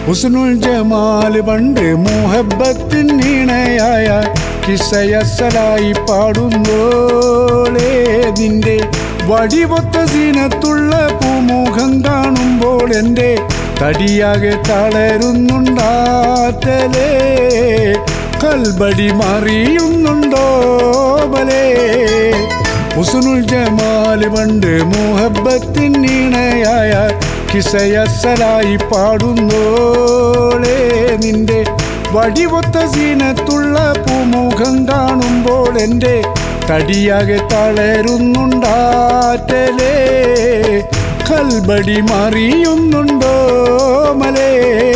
ഹുസ്നുൽ Jamal പണ്ട് മുഹബത്തിൻ ഇണയായ കിസയസലായി പാടുമ്പോളേ നിന്റെ വടിവൊത്ത സീനത്തുള്ള പൂമുഖം കാണുമ്പോൾ എൻ്റെ തടിയാകെ തളരുന്നുണ്ടാറ്റലേ കൽബടി മറിയുന്നുണ്ടോ ബലേ ഹുസ്നുൽ ജമാൽ പണ്ട് മുഹബത്തിൻ ഇണയായ കിസയസലായി പാടുന്നോളേ നിന്റെ വടിവൊത്ത സീനത്തുള്ള പൂമുഖം കാണുമ്പോൾ എൻ്റെ തടിയാകെ തളരുന്നുണ്ടാറ്റലേ കൽബടി മറിയുന്നുണ്ടോ മലേ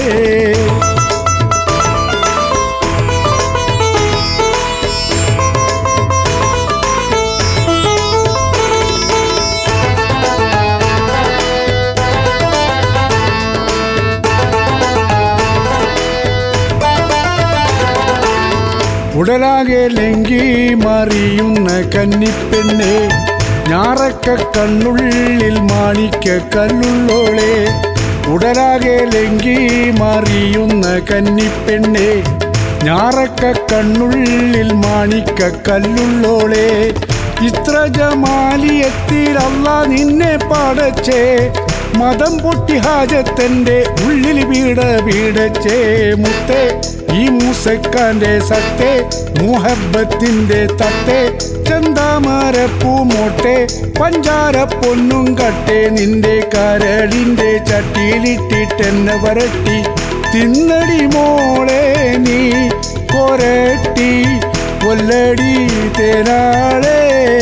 ഉടലാകെ ലങ്കി മറിയുന്ന കന്നിപ്പെണ്ണെ ഞാറക്ക കണ്ണുള്ളിൽ മാണിക്ക കല്ലുള്ളോളെ ഉടലാകെ ലങ്കി മറിയുന്ന കന്നിപ്പെണ്ണെ ഞാറക്ക കണ്ണുള്ളിൽ മാണിക്ക കല്ലുള്ളോളെ ഇത്ര ജമാലിയത്തിലല്ല നിന്നെ പാടച്ചേ മതം പൊട്ടി ഹാജത്തന്റെ ഉള്ളിൽ വീട വീടച്ചേ മുത്തേ ഈ മൂസക്കാന്റെ സത്തേ മുഹബത്തിന്റെ തത്തേ ചന്താമര പൂമോട്ടെ പഞ്ചാര പൊന്നും കട്ടെ നിന്റെ കരളിന്റെ ചട്ടിയിലിട്ടിട്ടെന്നെ വരട്ടി തിന്നടി മോളെ നീ കൊരട്ടി കൊല്ലടി തേനാളേ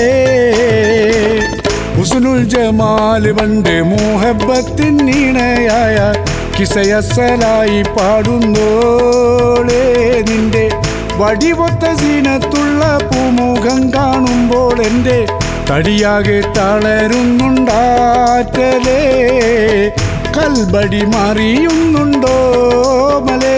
ഹുസ്നുൽ ജമാൽ പണ്ട് മുഹബത്തിൻ ഇണയായ കിസയസലായി പാടുന്നോളേ നിന്റെ വടിവൊത്ത സീനത്തുള്ള പൂമുഖം കാണുമ്പോൾ എൻ്റെ തടിയാകെ തളരുന്നുണ്ടാറ്റലേ കൽബടി മറിയുന്നുണ്ടോ മലേ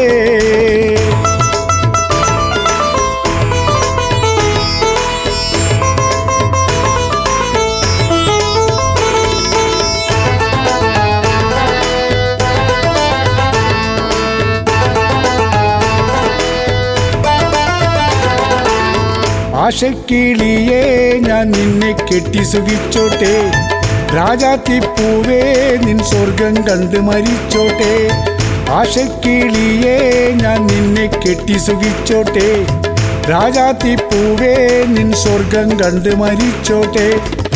ആശക്കിളിയെ ഞാൻ നിന്നെ കെട്ടി സുഖിച്ചോട്ടെ രാജാത്തിപ്പൂവേ നിൻ സ്വർഗം കണ്ട് മരിച്ചോട്ടെ ആശക്കിളിയെ ഞാൻ നിന്നെ കെട്ടി സുഖിച്ചോട്ടെ രാജാത്തിപ്പൂവേ നിൻ സ്വർഗം കണ്ട് മരിച്ചോട്ടെ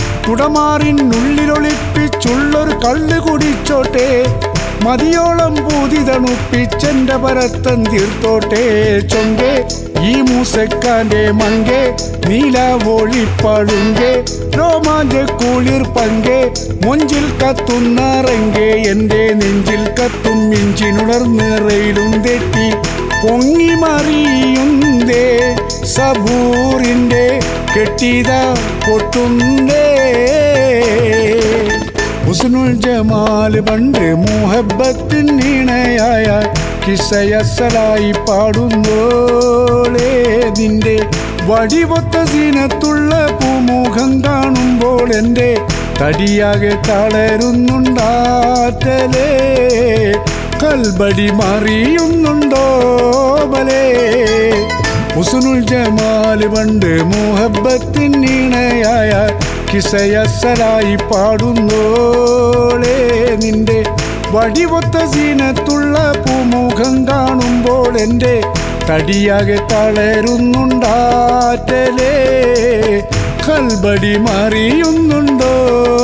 കുടമാറിനുള്ളിലൊളിപ്പിച്ചുള്ളൊരു കള്ള് കുടിച്ചോട്ടെ മതിയോളം പൂതി തണുപ്പിച്ചെന്റെ പരത്തൻ തീർത്തോട്ടെ ചൊങ്കെ ഈ മൂസക്കാന്റെ മങ്കെ നീലവോളിപ്പളുങ്കെ രോമാഞ്ച കുളിർ പങ്കെ മൊഞ്ചിൽ കത്തുന്നറങ്കെ എന്റെ നെഞ്ചിൽ കത്തും മിഞ്ചിനുണർന്നിറയിലും തെറ്റി പൊങ്ങി മറിയുന്നേ സബൂറിന്റെ കെട്ടിത പൊട്ടുന്നേ ഹുസ്നുൽ ജമാൽ പണ്ട് മുഹബത്തിൻ ഇണയായ കിസയസലായി പാടുന്നോളേ നിന്റെ വടിവൊത്ത സീനത്തുള്ള പൂമുഖം കാണുമ്പോൾ എൻ്റെ തടിയാകെ തളരുന്നുണ്ടാറ്റലേ കൽബടി മറിയുന്നുണ്ടോ ബലേ ഹുസ്നുൽ ജമാൽ പണ്ട് മുഹബത്തിൻ ഇണയായ കിസയസലായി പാടുന്നോളേ നിന്റെ വടിവൊത്ത സീനത്തുള്ള പൂമുഖം കാണുമ്പോൾ എൻ്റെ തടിയാകെ തളരുന്നുണ്ടാറ്റലേ കൽബടി മറിയുന്നുണ്ടോ